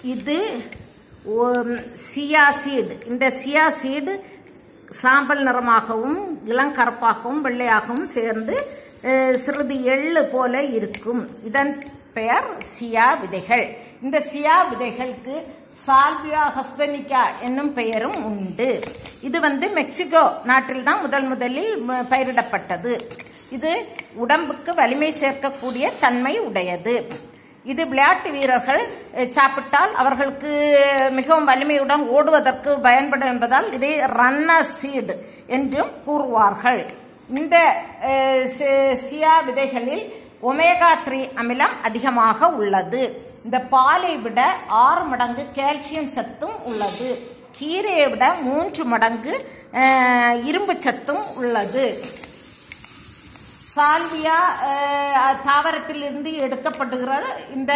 இது chia seed இந்த chia seed சாம்பல் நிறமாகவும் இளங்கருப்பாகவும் வெள்ளையாகவும் சேர்ந்து அஹ், சிறிது எள்ளு போல இருக்கும் இதன் பெயர் சியா விதைகள் இந்த சியா விதைகளுக்கு சால்வியா ஹஸ்பனிகா என்னும் பெயரும் உண்டு இது வந்து மெக்சிகோ நாட்டில் தான் முதல் முதலில் ம- பயிரிடப்பட்டது இது உடம்புக்கு வலிமை சேர்க்கக்கூடிய தன்மை உடையது இது விளையாட்டு வீரர்கள் அஹ், சாப்பிட்டால் அவர்களுக்கு மிகவும் வலிமையுடன் ஓடுவதற்கு பயன்படும் என்பதால் இதை ரன்னர் சீடு என்றும் கூறுவார்கள் இந்த அஹ், சி- சியா விதைகளில் ஒமேகா த்ரீ அமிலம் அதிகமாக உள்ளது இந்த பாலை விட ஆறு மடங்கு கால்சியம் சத்தும் உள்ளது கீரையை விட மூன்று மடங்கு அஹ், இரும்பு சத்தும் உள்ளது சால்வியா அஹ், தாவரத்திலிருந்து எடுக்கப்படுகிற இந்த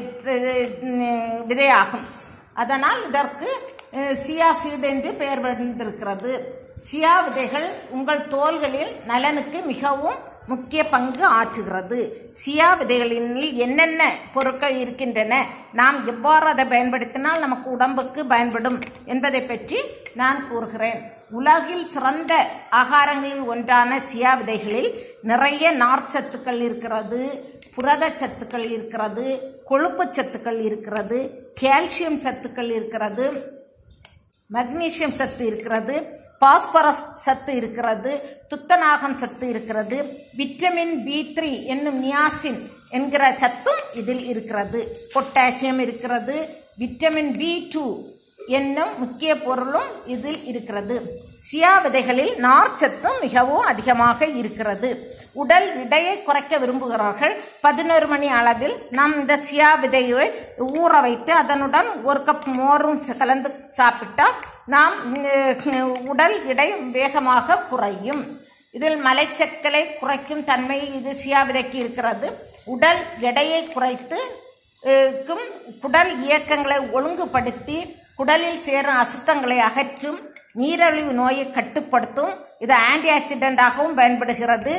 அஹ், விதையாகும் அதனால் இதற்கு அஹ், சியா சீடு என்று பெயர் வந்திருக்கிறது சியா விதைகள் உங்கள் தோள்களில் நலனுக்கு மிகவும் முக்கிய பங்கு ஆற்றுகிறது சியா விதைகளில் என்னென்ன பொருட்கள் இருக்கின்றன நாம் எவ்வாறு அதை பயன்படுத்தினால் நமக்கு உடம்புக்கு பயன்படும் என்பதை பற்றி நான் கூறுகிறேன் உலகில் சிறந்த ஆகாரங்களில் ஒன்றான சியா விதைகளில் நிறைய நார்ச்சத்துக்கள் இருக்கிறது புரத சத்துக்கள் இருக்கிறது கொழுப்பு சத்துக்கள் இருக்கிறது கால்சியம் சத்துக்கள் இருக்கிறது மக்னீசியம் சத்து இருக்கிறது பாஸ்பரஸ் சத்து இருக்கிறது துத்தநாகம் சத்து இருக்கிறது விட்டமின் பி த்ரீ என்னும் நியாசின் என்கிற சத்தும் இதில் இருக்கிறது பொட்டாசியம் இருக்கிறது விட்டமின் பி டூ என்னும் முக்கிய பொருளும் இதில் இருக்கிறது சியா விதைகளில் நார்ச்சத்தும் மிகவும் அதிகமாக இருக்கிறது உடல் எடையை குறைக்க விரும்புகிறார்கள் பதினோரு மணி அளவில் நாம் இந்த சியா விதையை ஊற வைத்து அதனுடன் ஒரு கப் மோரும் ச- கலந்து சாப்பிட்டால் நாம் உம், உடல் எடை வேகமாக குறையும் இதில் மலைச்சக்கலை குறைக்கும் தன்மை இது சியா விதைக்கு இருக்கிறது உடல் எடையை குறைத்து க்கும் குடல் இயக்கங்களை ஒழுங்குபடுத்தி குடலில் சேரும் அசுத்தங்களை அகற்றும் நீரிழிவு நோயை கட்டுப்படுத்தும் இது ஆன்டி ஆக்சிடென்டாகவும் பயன்படுகிறது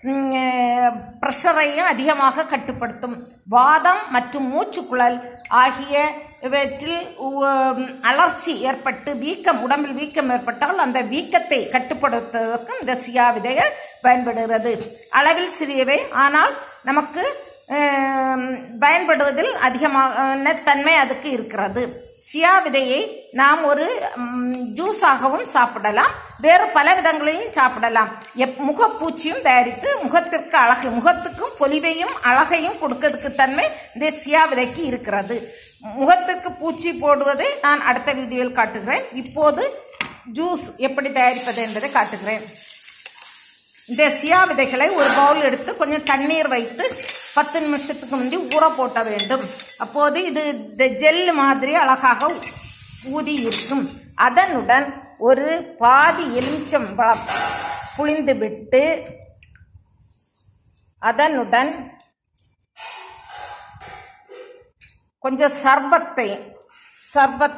ப்ரெஷரையும் அதிகமாக கட்டுப்படுத்தும் வாதம் மற்றும் மூச்சுக்குழல் ஆகிய இவற்றில் உ- அலர்ச்சி ஏற்பட்டு வீக்கம் உடம்பில் வீக்கம் ஏற்பட்டால் அந்த வீக்கத்தை கட்டுப்படுத்துவதற்கும் இந்த சியா விதைகள் பயன்படுகிறது அளவில் சிறியவை ஆனால் நமக்கு ஆம், பயன்படுவதில் அதிகமான தன்மை அதுக்கு இருக்கிறது சியா விதையை நாம் ஒரு ம், ஜூஸாகவும் சாப்பிடலாம் வேறு பல விதங்களையும் சாப்பிடலாம் எப் முகப்பூச்சியும் தயாரித்து முகத்திற்கு அழகு முகத்துக்கும் பொலிவையும் அழகையும் கொடுக்கிறதுக்கு தன்மை இந்த சியா விதைக்கு இருக்கிறது முகத்துக்கு பூச்சி போடுவதை நான் அடுத்த வீடியோவில் காட்டுகிறேன் இப்போது ஜூஸ் எப்படி தயாரிப்பது என்பதை காட்டுகிறேன் இந்த சியா விதைகளை ஒரு பவுல் எடுத்து கொஞ்சம் தண்ணீர் வைத்து பத்து நிமிஷத்துக்கு முந்தி ஊற போட்ட வேண்டும் அப்போது இது இந்த ஜெல் மாதிரி அழகாக ஊதி இருக்கும் அதனுடன் ஒரு பாதி எலுமிச்சம் பழம் புளிந்து விட்டு அதனுடன் கொஞ்சம் சர்பத்தை சர்பத்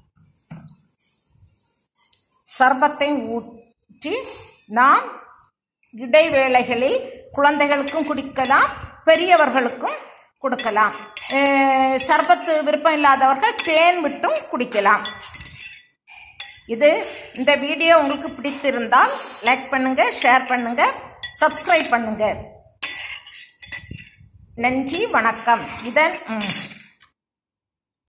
சர்பத்தை ஊற்றி நாம் இடைவேளைகளில் குழந்தைகளுக்கும் குடிக்கலாம் பெரியவர்களுக்கும் கொடுக்கலாம் அஹ் சர்பத்து விருப்பம் இல்லாதவர்கள் தேன் விட்டும் குடிக்கலாம் இது இந்த வீடியோ உங்களுக்கு பிடித்திருந்தால் லைக் பண்ணுங்க ஷேர் பண்ணுங்க சப்ஸ்கிரைப் பண்ணுங்க நன்றி வணக்கம் இதன் ம்.